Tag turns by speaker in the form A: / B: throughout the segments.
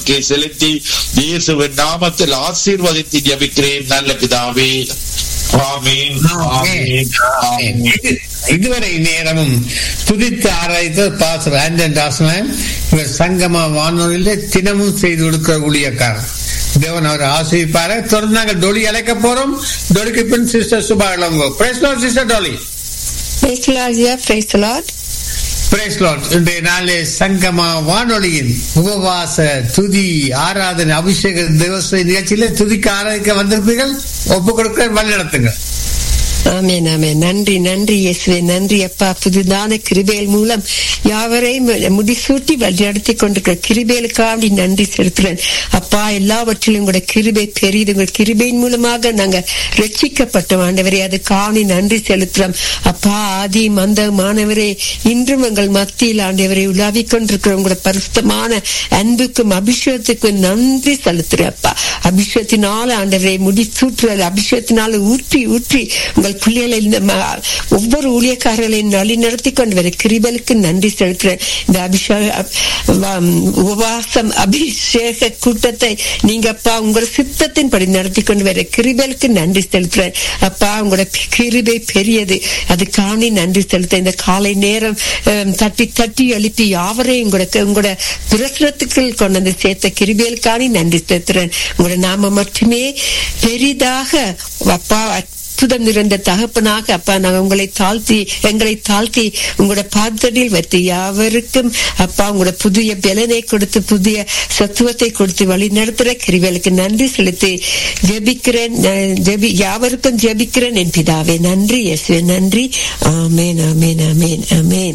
A: செலுத்தி இயேசுவின் நாமத்தில் ஆசீர்வதித்து ஜபிக்கிறேன் நல்ல பிதாவே ஆமீன் ஆமீன் ஆமீன்
B: இது- இதுவரை நேரமும் துதித்து ஆராய்த்த பாஸ்டர் ஆண்டன் டாஸ்மேன் இவர் சங்கம வானொலியில தினமும் செய்து கொடுக்கிற ஊழியக்காரர் தேவன் அவர் ஆசிரிப்பாரு தொடர்ந்து நாங்கள் டொலி அழைக்க போறோம் டொலிக்கு பின் sister Subha Ilango praise Lord sister Dolly
C: Praise the Lord, yeah, praise the Lord.
B: Praise Lord இன்றைய நாளே சங்கமா வானொலியின் உபவாச துதி ஆராதனை அபிஷேக திவச நிகழ்ச்சியில துதிக்க ஆராதிக்க வந்திருப்பீர்கள் ஒப்பு கொடுக்க வழி நடத்துங்க
C: ஆமென் ஆமென் நன்றி நன்றி இயேசுவே நன்றி அப்பா புதுதான கிருபேல் மூலம் யாவரையும் முடிசூட்டி வழிநடத்தி கொண்டிருக்கிற கிருபேலுக்காண்டி நன்றி செலுத்துறேன் அப்பா எல்லாவற்றிலும் கூட கிருபை பெரியது உங்கள் கிருபையின் மூலமாக நாங்க ரட்சிக்கப்பட்டோம் ஆண்டவரே அது காணி நன்றி செலுத்துறோம் அப்பா ஆதி மந்த மாணவரே இன்றும் எங்கள் மத்தியில் ஆண்டவரை உலாவிக் கொண்டிருக்கிற உங்களோட பரிசுத்தமான அன்புக்கும் அபிஷேகத்துக்கும் நன்றி செலுத்துறேன் அப்பா அபிஷேகத்தினால ஆண்டவரை முடிசூற்றுறது அபிஷேகத்தினால ஊற்றி ஊற்றி உங்கள் பிள்ளைகளை இந்த ம- ஒவ்வொரு ஊழியக்காரர்களையும் வழி நடத்தி கொண்டு வர கிருபலுக்கு நன்றி செலுத்துறேன் இந்த அபிஷேக வ- உபவாசம் அபிஷேக கூட்டத்தை நீங்க அப்பா உங்களோட சித்தத்தின்படி நடத்தி கொண்டு வர கிருபலுக்கு நன்றி செலுத்துறேன் அப்பா உங்களோட கிருபை பெரியது அது காணி நன்றி செலுத்த இந்த காலை நேரம் அஹ், தட்டி தட்டி எழுப்பி யாவரையும் உங்களோட உங்களோட பிரசுரத்துக்குள் கொண்டு வந்து சேர்த்த கிருபேல் காணி நன்றி செலுத்துறேன் உங்களோட நாம மட்டுமே பெரிதாக அப்பா அற்புதம் நிறைந்த தகப்பனாக அப்பா நாங்க உங்களை தாழ்த்தி எங்களை தாழ்த்தி உங்களோட பாதடியில் வைத்து யாவருக்கும் அப்பா உங்களோட புதிய பலனை கொடுத்து புதிய சத்துவத்தை கொடுத்து வழி நடத்துற கிருவேலுக்கு நன்றி செலுத்தி ஜெபிக்கிறேன் நான் ஜெபி யாவருக்கும் ஜெபிக்கிறேன் என் பிதாவே நன்றி இயேசுவே நன்றி ஆமேன் ஆமேன் ஆமேன் ஆமேன்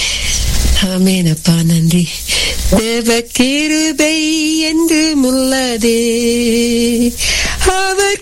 C: ஆமேன் அப்பா நன்றி தேவ கிருபை என்று முள்ளதே அவர்